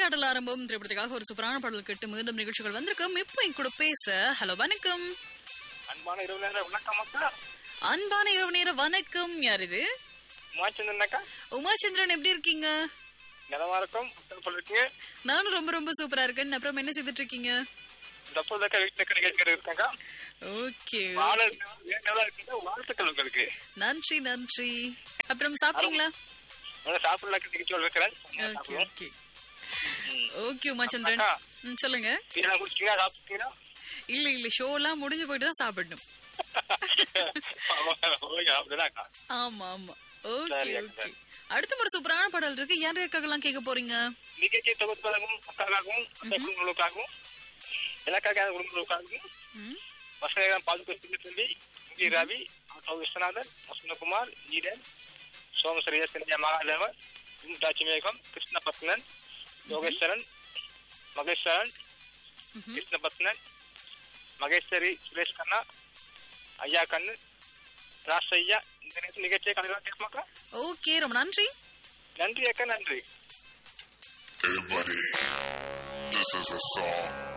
கொள்ளையாடல் ஆரம்பம் திரைப்படத்துக்காக ஒரு சூப்பரான பாடல் கேட்டு மீண்டும் நிகழ்ச்சிகள் வந்திருக்கும் இப்போ என் கூட பேச ஹலோ வணக்கம் அன்பான இரவு நேர வணக்கம் அக்கா அன்பான இரவு நேர வணக்கம் யார் இது உமாச்சந்திரன் அக்கா உமாச்சந்திரன் எப்படி இருக்கீங்க நிலமா இருக்கும் புத்தகம் இருக்கீங்க நானும் ரொம்ப ரொம்ப சூப்பரா இருக்கேன் அப்புறம் என்ன செய்துட்டு இருக்கீங்க தப்பு அக்கா வீட்டுல கிடைக்கிறது இருக்காங்க ஓகே வாழ நல்லா இருக்குங்க வாழ்த்துக்கள் உங்களுக்கு நன்றி நன்றி அப்புறம் சாப்பிட்டீங்களா நான் சாப்பிடல நிகழ்ச்சி வைக்கிறேன் ஓகே ஓகே ஓகே உமாச்சந்திரன் அக்கா. ம், சொல்லுங்க டீலாம் குடிச்சிட்டீங்களா சாப்பிட்டீங்களா இல்ல இல்ல ஷோ எல்லாம் முடிஞ்சு போயிட்டு தான் சாப்பிடணும் ஓகே, அப்படிதான் அக்கா ஆமா ஆமா ஓகே சரி, அக்கா. ஓகே அடுத்த ஒரு சூப்பரான பாடல் இருக்கு யார் யாருக்காகலாம் கேட்க போறீங்க நிகழ்ச்சி தொகுப்பாகவும் அக்காக்காகவும் அந்த குடும்பங்களுக்காகவும் எனக்காக அந்த குடும்பங்களுக்காகவும் ம், வசனம் பாதுகா சொல்லி இங்கே ரவி ஆட்டோ விஸ்வநாதன் வசந்தகுமார் ஈடன் சோமஸ்வரிய செஞ்ச மகாதேவன் இந்தாச்சி மேகம் கிருஷ்ணபத்னன் யோகேஸ்வரன் மகேஸ்வரன் ம்ஹும். கிருஷ்ணபத்னன் மகேஸ்வரி சுரேஷ் கண்ணா ஐயா கண்ணு ராஸ் ஐயா இந்த நேரத்தில் நிகழ்ச்சியை கலந்து கேட்பாக்கா ஓகே ரொம்ப நன்றி நன்றி அக்கா நன்றி Hey buddy, this is a song